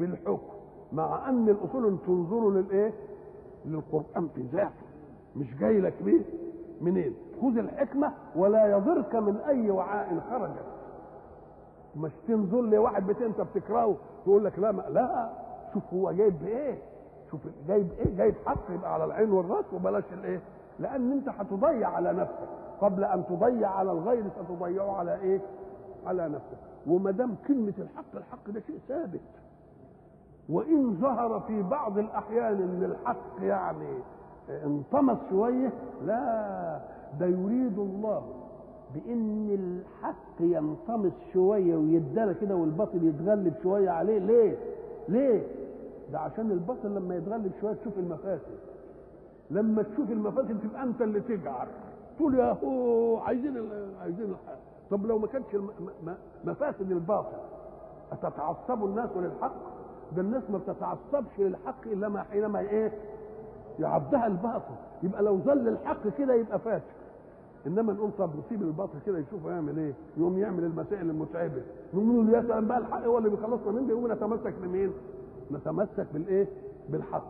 في الحكم مع ان الاصول ان تنظروا للايه للقران في ذاته مش جاي لك بيه منين خذ الحكمه ولا يضرك من اي وعاء خرجت مش تنظر لواحد بيت انت بتكرهه تقول لك لا ما لا شوف هو جايب ايه شوف جايب ايه جايب حق يبقى على العين والراس وبلاش الايه لان انت هتضيع على نفسك قبل ان تضيع على الغير ستضيعه على ايه على نفسك وما دام كلمه الحق الحق ده شيء ثابت وان ظهر في بعض الاحيان ان الحق يعني انطمس شويه لا ده يريد الله بان الحق ينطمس شويه ويدلى كده والباطل يتغلب شويه عليه ليه ليه ده عشان الباطل لما يتغلب شويه تشوف المفاسد لما تشوف المفاسد تبقى انت اللي تجعر تقول يا هو عايزين ال- عايزين الحق طب لو ما كانتش الم- م- م- مفاسد الباطل أتتعصب الناس للحق ده الناس ما بتتعصبش للحق الا ما حينما ايه يعضها الباطل يبقى لو ظل الحق كده يبقى فاسد انما نقول طب نسيب الباطل كده يشوف هيعمل ايه يقوم يعمل المسائل المتعبه نقول له يا سلام بقى الحق هو اللي بيخلصنا من ده يقوم نتمسك بمين نتمسك بالايه بالحق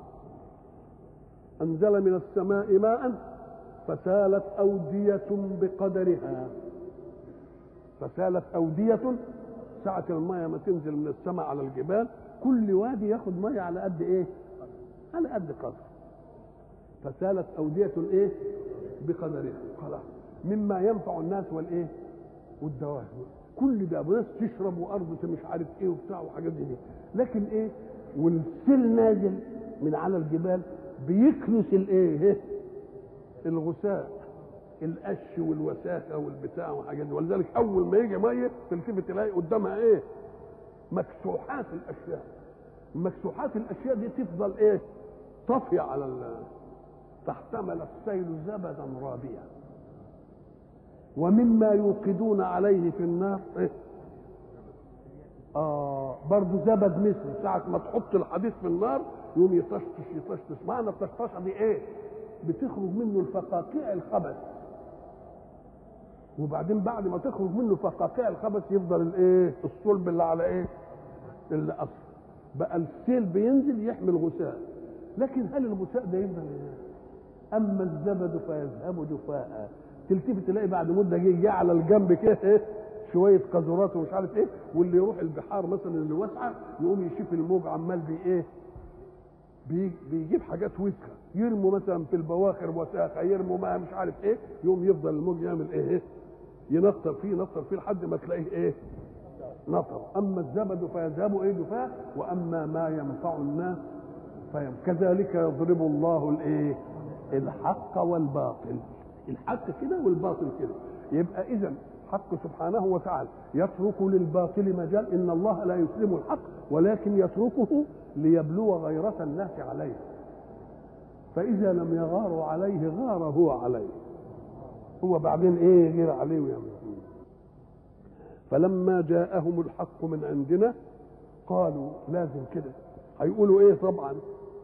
انزل من السماء ماء فسالت اوديه بقدرها فسالت اوديه ساعة المية ما تنزل من السماء على الجبال كل وادي ياخد مية على قد ايه؟ على قد قدر فسالت أودية ايه؟ بقدرها خلاص مما ينفع الناس والايه؟ والدواب كل ده ناس تشرب وارض مش عارف ايه وبتاع وحاجات دي لكن ايه؟ والسيل نازل من على الجبال بيكنس الايه؟ إيه؟ الغثاء القش والوساخه والبتاع والحاجات دي ولذلك اول ما يجي ميه تلتفت تلاقي قدامها ايه؟ مكسوحات الاشياء مكسوحات الاشياء دي تفضل ايه؟ طافيه على ال فاحتمل السيل زبدا رابيا ومما يوقدون عليه في النار إيه؟ آه برضه زبد مثل ساعة ما تحط الحديد في النار يقوم يطشطش يطشطش معنى الطشطشة دي ايه؟ بتخرج منه الفقاقيع الخبث وبعدين بعد ما تخرج منه فقاقيع الخبث يفضل الايه الصلب اللي على ايه اللي اصل بقى السيل بينزل يحمل غثاء لكن هل الغثاء ده يفضل ايه اما الزبد فيذهب جفاء تلتفت تلاقي بعد مده جه جه على الجنب كده ايه شويه قذورات ومش عارف ايه واللي يروح البحار مثلا اللي واسعه يقوم يشوف الموج عمال بي ايه بي- بيجيب حاجات وسخه يرموا مثلا في البواخر وساخه يرموا ما مش عارف ايه يقوم يفضل الموج يعمل ايه إيه؟ ينطر فيه ينطر فيه لحد ما تلاقيه ايه نطر اما الزبد فيذهب ايه جفاء واما ما ينفع الناس فيم كذلك يضرب الله الايه الحق والباطل الحق كده والباطل كده يبقى اذا حق سبحانه وتعالى يترك للباطل مجال ان الله لا يسلم الحق ولكن يتركه ليبلو غيرة الناس عليه فإذا لم يغاروا عليه غار هو عليه هو بعدين ايه غير عليه ويعمل فلما جاءهم الحق من عندنا قالوا لازم كده هيقولوا ايه طبعا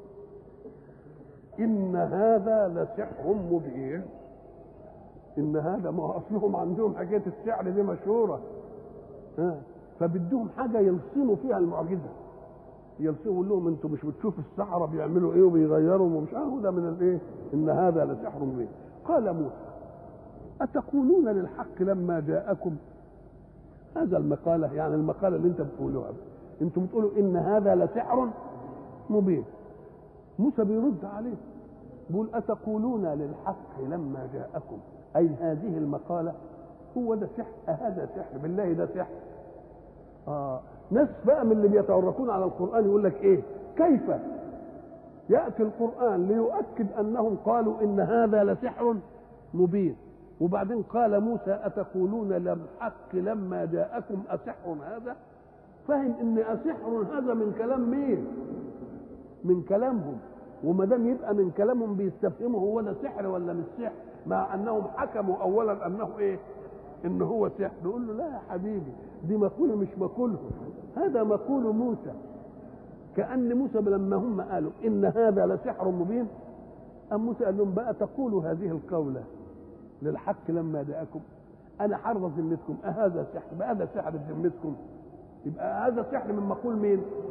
ان هذا لسحر مبين ان هذا ما هو اصلهم عندهم حكايه السحر دي مشهوره ها فبدهم حاجه يلصموا فيها المعجزه يلصموا يقول لهم انتوا مش بتشوفوا السحره بيعملوا ايه وبيغيروا ومش عارف ده من الايه ان هذا لسحر مبين قال موسى اتقولون للحق لما جاءكم هذا المقاله يعني المقاله اللي انت بتقولوها انتم بتقولوا ان هذا لسحر مبين موسى بيرد عليه بيقول أتقولون للحق لما جاءكم أي هذه المقالة هو ده سحر هذا سحر بالله ده سحر آه ناس بقى من اللي بيتورطون على القرآن يقول لك إيه كيف يأتي القرآن ليؤكد أنهم قالوا إن هذا لسحر مبين وبعدين قال موسى أتقولون للحق لما جاءكم أسحر هذا فهم إن أسحر هذا من كلام مين من كلامهم وما دام يبقى من كلامهم بيستفهموا هو ده سحر ولا مش سحر مع انهم حكموا اولا انه ايه ان هو سحر نقول له لا يا حبيبي دي مقوله مش مقولهم هذا مقول موسى كان موسى لما هم قالوا ان هذا لسحر مبين ام موسى قال لهم بقى تقولوا هذه القوله للحق لما جاءكم انا حرض ذمتكم اهذا سحر بقى هذا سحر بذمتكم يبقى هذا سحر من مقول مين